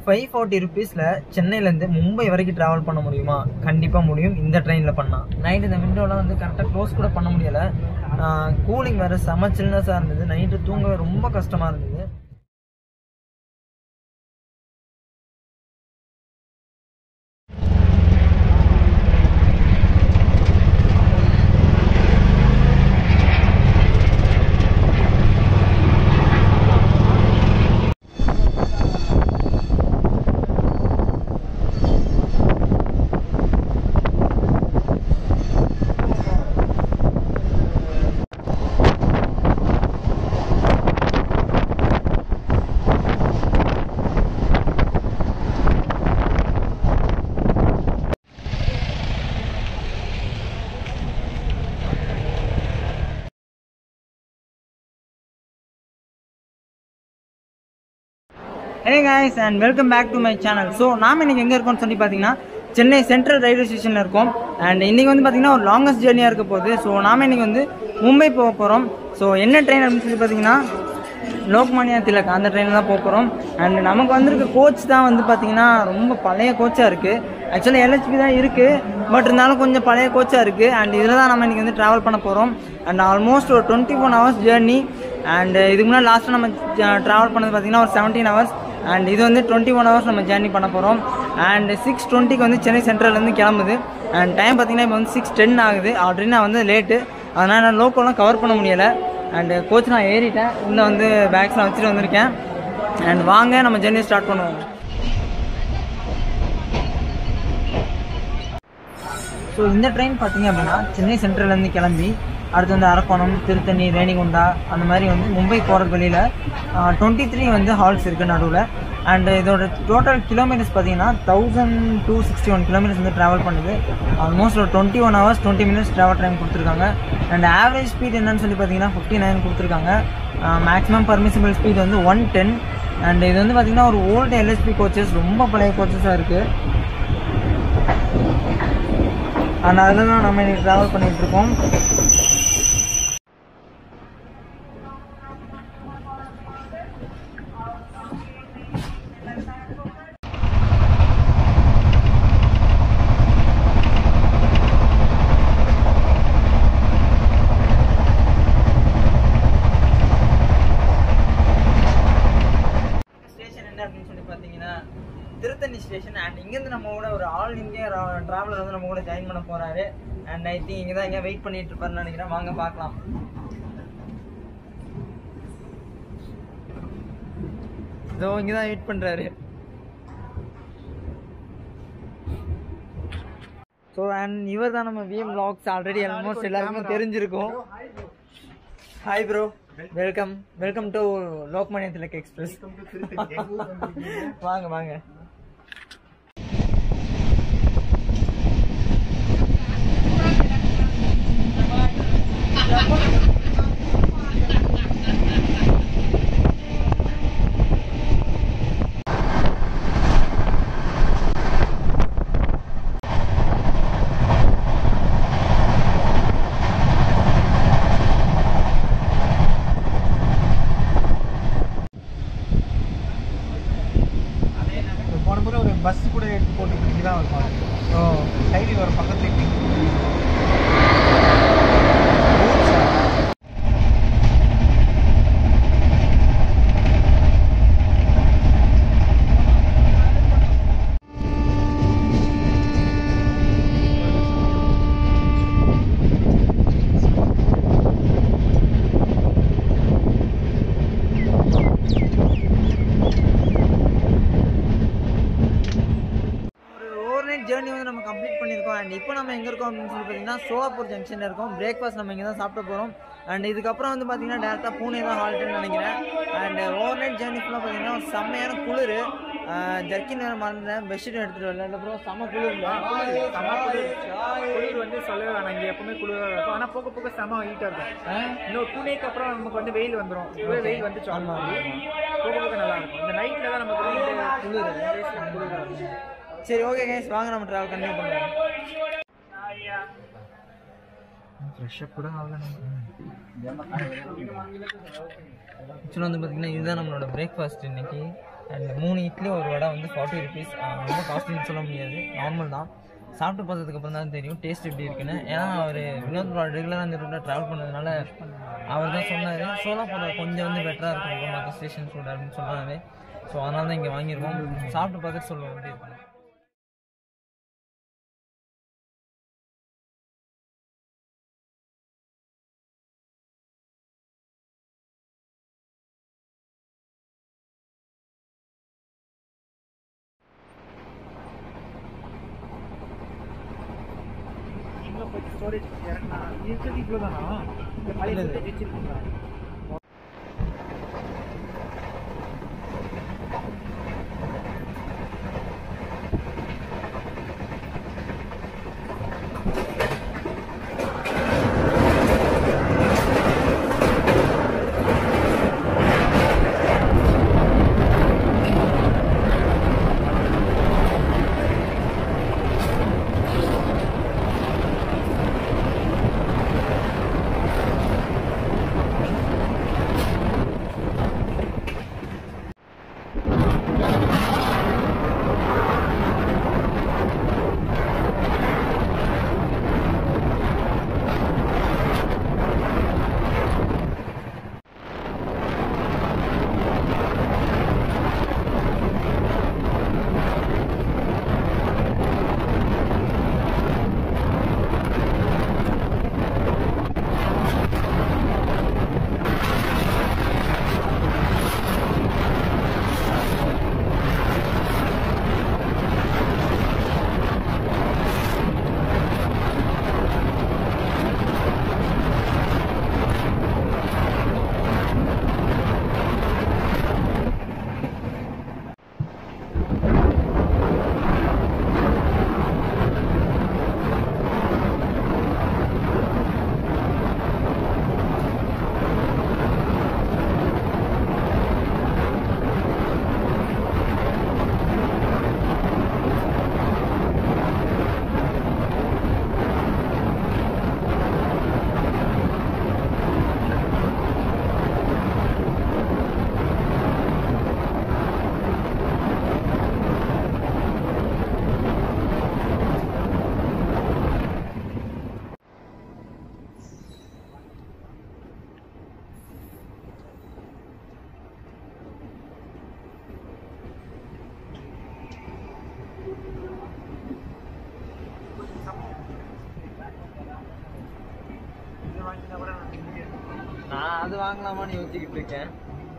Five forty ருபீஸில் சென்னையிலேருந்து மும்பை வரைக்கும் ட்ராவல் பண்ண முடியுமா கண்டிப்பாக முடியும் இந்த ட்ரெயினில் பண்ணால் நைட் இந்த விண்டோலாம் வந்து கரெக்டாக க்ளோஸ் கூட பண்ண முடியலை கூலிங் வேறு செம சில்னஸாக இருந்தது நைட்டு தூங்கவே ரொம்ப கஷ்டமாக இருந்தது hey guys and welcome back to my channel so நாம் இன்னைக்கு எங்கே இருக்கோம்னு சொல்லி பார்த்தீங்கன்னா சென்னை சென்ட்ரல் ரயில்வே ஸ்டேஷனில் இருக்கோம் அண்ட் இன்றைக்கி வந்து பார்த்தீங்கன்னா ஒரு லாங்கஸ்ட் ஜேர்னியாக இருக்க போகுது ஸோ நாம் இன்னைக்கு வந்து மும்பை போக போகிறோம் ஸோ என்ன ட்ரெயின் அப்படின்னு சொல்லி பார்த்தீங்கன்னா லோக்மானியா திலக் அந்த ட்ரெயினில் தான் போக போகிறோம் அண்ட் நமக்கு வந்திருக்க கோச் தான் வந்து பார்த்தீங்கன்னா ரொம்ப பழைய கோச்சாக இருக்குது ஆக்சுவலாக எல்ஹெச்பி தான் இருக்குது பட் இருந்தாலும் கொஞ்சம் பழைய கோச்சாக இருக்குது அண்ட் இதில் தான் நம்ம இன்றைக்கி வந்து ட்ராவல் பண்ண போகிறோம் அண்ட் ஆல்மோஸ்ட் ஒரு twenty one hours journey and இதுக்கு முன்னாடி லாஸ்ட்டாக நம்ம ட்ராவல் பண்ணது பார்த்தீங்கன்னா ஒரு செவன்டீன் ஹவர்ஸ் அண்ட் இது வந்து டுவெண்ட்டி ஒன் ஹவர்ஸ் நம்ம ஜேர்னி பண்ண போகிறோம் அண்ட் சிக்ஸ் டுவெண்ட்டிக்கு வந்து சென்னை சென்ட்ரல்லேருந்து கிளம்புது அண்ட் டைம் பார்த்தீங்கன்னா இப்போ வந்து சிக்ஸ் டென் ஆகுது ஆல்ரெடி நான் வந்து லேட்டு அதனால் நான் லோக்கல்லாம் கவர் பண்ண முடியலை அண்டு கோச் நான் ஏறிட்டேன் இன்னும் வந்து பேக்ஸ்லாம் வச்சுட்டு வந்திருக்கேன் அண்ட் வாங்க நம்ம ஜெர்னி ஸ்டார்ட் பண்ணுவோம் ஸோ இந்த ட்ரெயின் பார்த்தீங்க அப்படின்னா சென்னை சென்ட்ரல்லேருந்து கிளம்பி அடுத்து வந்து அரக்கோணம் திருத்தணி ரேணிகுண்டா அந்த மாதிரி வந்து மும்பை போகிற வழியில் டுவெண்ட்டி த்ரீ வந்து ஹால்ஸ் இருக்குது நடுவில் அண்ட் இதோட டோட்டல் கிலோமீட்டர்ஸ் பார்த்தீங்கன்னா thousand two sixty one kilometres வந்து ட்ராவல் பண்ணுது ஆல்மோஸ்ட் ஒரு twenty one hours twenty minutes travel time கொடுத்துருக்காங்க அண்ட் ஆவரேஜ் ஸ்பீட் என்னன்னு சொல்லி பார்த்தீங்கன்னா ஃபிஃப்டி நைன் கொடுத்துருக்காங்க மேக்ஸிமம் பர்மிசிபிள் ஸ்பீட் வந்து ஒன் டென் அண்ட் இது வந்து பார்த்தீங்கன்னா ஒரு ஓல்டு எல்எஸ்பி கோச்சஸ் ரொம்ப பழைய கோச்சஸாக இருக்குது அண்ட் அதில் தான் நம்ம இன்னைக்கு ட்ராவல் பண்ணிகிட்டு இருக்கோம் ஸ்டேஷன் என்ன அப்படின்னு சொல்லி பார்த்தீங்கன்னா திருத்தணி ஸ்டேஷன் அண்ட் இங்கேருந்து நம்ம கூட ஒரு ஆல் இந்தியா ட்ராவலர் வந்து நம்ம கூட ஜாயின் பண்ண போறாரு அண்ட் ஐ திங்க் இங்கே தான் எங்கேயா வெயிட் பண்ணிட்டு இருப்பாருன்னு நினைக்கிறேன் வாங்க பார்க்கலாம் இதோ இங்கே தான் வெயிட் பண்ணுறாரு ஸோ அண்ட் இவர் தான் நம்ம விஎம் வ்ளாக்ஸ் ஆல்ரெடி ஆல்மோஸ்ட் எல்லாருக்குமே தெரிஞ்சிருக்கும் hi bro welcome welcome to Lokmanya Tilak express வாங்க வாங்க போன முறை ஒரு பஸ் கூட எடுத்து போட்டு இங்கே தான் இருக்கும் ஓ கைலி ஒரு பக்கத்துல ஒரு ஓவர் நைட் ஜேர்னி வந்து நம்ம கம்ப்ளீட் பண்ணியிருக்கோம் அண்ட் இப்போ நம்ம எங்கே இருக்கோம் அப்படின்னு சொல்லி பார்த்தீங்கன்னா சோலாப்பூர் ஜங்ஷனில் இருக்கோம் பிரேக்ஃபாஸ்ட் நம்ம இங்கே தான் சாப்பிட போகிறோம் அண்ட் இதுக்கப்புறம் வந்து பார்த்தீங்கன்னா டேரெக்டாக பூனே தான் ஹால்ட்டுன்னு நினைக்கிறேன் அண்ட் ஓவர் நைட் ஜேர்னி ஃபுல்லாக பார்த்தீங்கன்னா ஒரு செம்மையான குளிர் ஜர்க்கின் வேறு மறந்துட்டேன் பெட்ஷீட் எடுத்துகிட்டு வரல இல்லை ப்ரோ செம்ம குளிர் இல்லை செம குளிர் குளிர் வந்து சொல்லவே வேணாம் இங்கே எப்பவுமே குளிராக இருக்கும் ஆனால் போக போக செம ஹீட்டாக இருக்கும் இன்னும் பூனேக்கு அப்புறம் நமக்கு வந்து வெயில் வந்துடும் இப்பவே வெயில் வந்துச்சு ஆல்மோஸ்ட் போக போக நல்லா இருக்கும் இந்த நைட்டில் தான் நமக்கு வந்து இந்த குளிர் குளிராக இருக்கும் சரி ஓகே கைஸ் வாங்க நம்ம ட்ராவல் கண்டினியூ பண்ணுவோம் ஃப்ரெஷ்ஷப் கூட ஆகல ஆக்சுவலாக வந்து பார்த்தீங்கன்னா இதுதான் நம்மளோட பிரேக்ஃபாஸ்ட் இன்னைக்கு அண்ட் மூணு இட்லி ஒரு வடை வந்து ஃபார்ட்டி ருபீஸ் ரொம்ப காஸ்ட்லின்னு சொல்ல முடியாது நார்மல் தான் சாப்பிட்டு பார்த்ததுக்கு அப்புறம் தான் தெரியும் டேஸ்ட் எப்படி இருக்குன்னு ஏன்னா அவர் வினோத் ரெகுலராக அந்த ரூட்டில் ட்ராவல் பண்ணதுனால அவர் தான் சொன்னார் சோலாப்பூரை கொஞ்சம் வந்து பெட்டராக இருக்கும் மற்ற ஸ்டேஷன்ஸோட அப்படின்னு சொன்னாரு ஸோ அதனால தான் இங்கே வாங்கியிருக்கோம் சாப்பிட்டு பார்த்துட்டு சொல்லுவோம் எப்படி இருக்குன்னு எங்கே போய் ஸ்டோரேஜ் இறங்கினா இருக்கிறது இவ்வளோ தானா இந்த பழைய இல்ல. footage வச்சிருக்கீங்களா நான் அது வாங்கலாமான்னு யோசிச்சுக்கிட்டு இருக்கேன்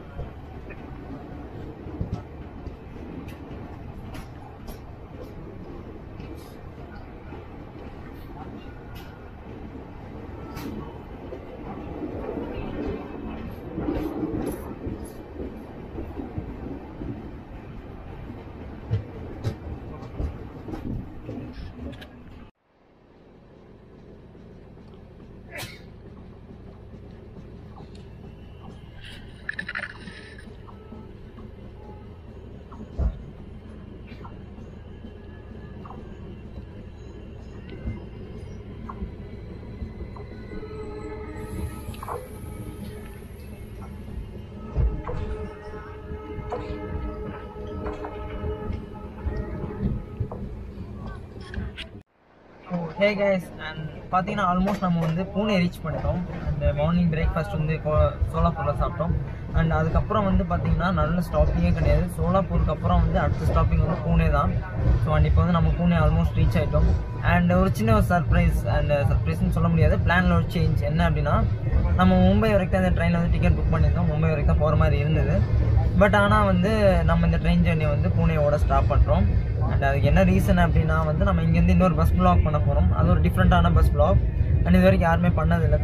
ஹே கைஸ் அண்ட் பார்த்தீங்கன்னா ஆல்மோஸ்ட் நம்ம வந்து பூனே ரீச் பண்ணிட்டோம் அண்ட் மார்னிங் பிரேக்ஃபாஸ்ட் வந்து கோ- சோலாப்பூரில் சாப்பிட்டோம் அண்ட் அதுக்கப்புறம் வந்து பார்த்தீங்கன்னா நல்ல ஸ்டாப்பிங்கே கிடையாது சோலாப்பூருக்கு அப்புறம் வந்து அடுத்த ஸ்டாப்பிங் வந்து பூனே தான் ஸோ அண்ட் இப்போ வந்து நம்ம பூனே ஆல்மோஸ்ட் ரீச் ஆகிட்டோம் அண்ட் ஒரு சின்ன ஒரு சர்ப்ரைஸ் அண்ட் சர்ப்ரைஸ்னு சொல்ல முடியாது பிளானில் ஒரு சேஞ்ச் என்ன அப்படின்னா நம்ம மும்பை வரைக்கும் அந்த ட்ரெயினில் வந்து டிக்கெட் புக் பண்ணியிருந்தோம் மும்பை வரைக்கும் தான் போகிற மாதிரி இருந்தது பட் ஆனால் வந்து நம்ம இந்த ட்ரெயின் ஜேர்னியை வந்து பூனேவோட ஸ்டாப் பண்ணுறோம் அண்ட் அதுக்கு என்ன ரீசன் அப்படின்னா வந்து நம்ம இங்கேருந்து இன்னொரு பஸ் பிளாக் பண்ண போகிறோம் அது ஒரு டிஃப்ரெண்ட்டான பஸ் பிளாக் அண்ட் இது வரைக்கும் யாருமே பண்ணதில்லை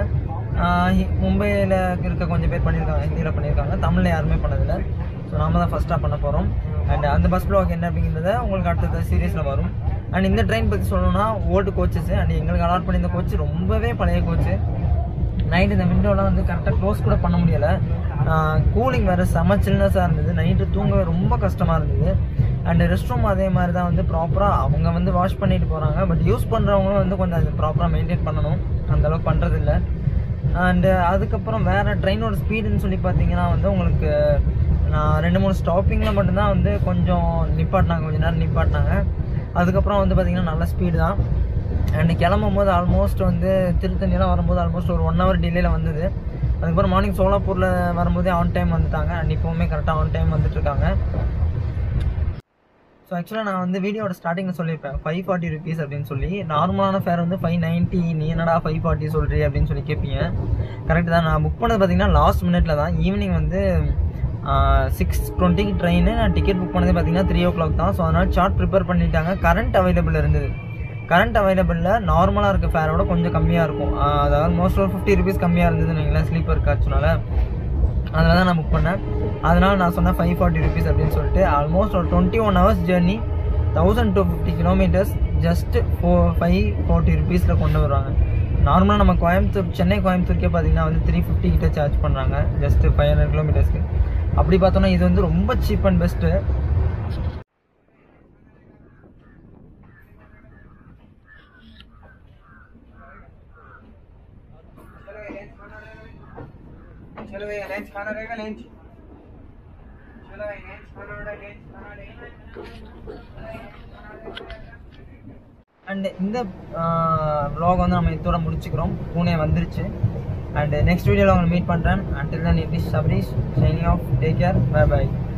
தமிழில் மும்பையில் இருக்க கொஞ்சம் பேர் பண்ணியிருக்காங்க ஹிந்தியில் பண்ணியிருக்காங்க தமிழில் யாருமே பண்ணதில்லை ஸோ நாம தான் ஃபஸ்ட்டாக பண்ண போகிறோம் அண்ட் அந்த பஸ் பிளாக் என்ன அப்படிங்கிறத உங்களுக்கு அடுத்த சீரியஸில் வரும் அண்ட் இந்த ட்ரெயின் பற்றி சொல்லணும்னா ஓல்டு கோச்சஸ் அண்ட் எங்களுக்கு அலாட் பண்ணியிருந்த கோச் ரொம்பவே பழைய கோச்சு நைட் இந்த விண்டோலாம் வந்து கரெக்டாக க்ளோஸ் கூட பண்ண முடியலை கூலிங் வேறு செம சில்னஸாக இருந்தது நைட்டு தூங்கவே ரொம்ப கஷ்டமாக இருந்தது அண்ட் ரெஸ்ட் ரூம் அதே மாதிரி தான் வந்து ப்ராப்பராக அவங்க வந்து வாஷ் பண்ணிட்டு போகிறாங்க பட் யூஸ் பண்ணுறவங்களும் வந்து கொஞ்சம் அது ப்ராப்பராக மெயின்டைன் பண்ணணும் அந்த அளவுக்கு பண்ணுறதில்ல அண்டு அதுக்கப்புறம் வேறு ட்ரெயினோட ஸ்பீடுன்னு சொல்லி பார்த்தீங்கன்னா வந்து உங்களுக்கு நான் ரெண்டு மூணு ஸ்டாப்பிங்கில் மட்டும்தான் வந்து கொஞ்சம் நிப்பாட்டினாங்க கொஞ்சம் நேரம் நிப்பாட்டினாங்க அதுக்கப்புறம் வந்து பார்த்திங்கன்னா நல்ல ஸ்பீடு தான் அண்ட் கிளம்பும் போது ஆல்மோஸ்ட் வந்து திருத்தணியெல்லாம் வரும்போது ஆல்மோஸ்ட் ஒரு ஒன் ஹவர் டிலேயில் வந்தது அதுக்கப்புறம் மார்னிங் சோலாப்பூரில் வரும்போதே ஆன் டைம் வந்துட்டாங்க அண்ட் இப்போவுமே கரெக்டாக ஆன் டைம் வந்துட்டுருக்காங்க ஸோ ஆக்சுவலாக நான் வந்து வீடியோட ஸ்டார்டிங்கில் சொல்லியிருப்பேன் ஃபைவ் ஃபார்ட்டி ருபீஸ் அப்படின்னு சொல்லி நார்மலான ஃபேர் வந்து ஃபைவ் நைன்ட்டி நீ என்னடா ஃபைவ் ஃபார்ட்டி சொல்கிறீ அப்படின்னு சொல்லி கேட்பீங்க கரெக்ட் தான் நான் புக் பண்ணது பார்த்தீங்கன்னா லாஸ்ட் மினிட்ல தான் ஈவினிங் வந்து சிக்ஸ் டுவெண்ட்டிக்கு ட்ரெயின் நான் டிக்கெட் புக் பண்ணது பார்த்தீங்கன்னா த்ரீ ஓ கிளாக் தான் ஸோ அதனால் சார்ட் ப்ரிப்பேர் பண்ணிட்டாங்க கரண்ட் அவைலபிள் இருந்தது கரண்ட் அவைலபிளில் நார்மலாக இருக்க ஃபேரோட கொஞ்சம் கம்மியாக இருக்கும் ஆஹ் அதாவது மோஸ்ட் ஒரு ஃபிஃப்டி ருபீஸ் கம்மியாக இருந்ததுன்னு வைங்களேன் ஸ்லீப்பர் காட்சினால அதனால தான் நான் புக் பண்ணேன் அதனால் நான் சொன்னேன் ஃபைவ் ஃபார்ட்டி ருபீஸ் அப்படின்னு சொல்லிட்டு ஆல்மோஸ்ட் ஒரு twenty one hours journey thousand two fifty kilometres just four five forty ருபீஸில் கொண்டு வருவாங்க நார்மலாக நம்ம கோயம்புத்தூர் சென்னை கோயம்புத்தூருக்கே பார்த்தீங்கன்னா வந்து த்ரீ ஃபிஃப்டி கிட்ட சார்ஜ் பண்ணுறாங்க ஜஸ்ட் ஃபைவ் ஹண்ட்ரட் கிலோமீட்டர்ஸ்க்கு அப்படி பார்த்தோன்னா இது வந்து ரொம்ப சீப் அண்ட் பெஸ்ட்டு चलो भैया लंच खाना रहेगा लंच चलो भाई लंच खाना रहेगा लंच खाना रहेगा அண்ட் இந்த vlog வந்து நம்ம இதோட முடிச்சுக்கிறோம் பூனே வந்துருச்சு அண்ட் நெக்ஸ்ட் வீடியோவில் உங்களை மீட் பண்ணுறேன் அண்டில் தான் Nitish Sabarish signing off take care bye by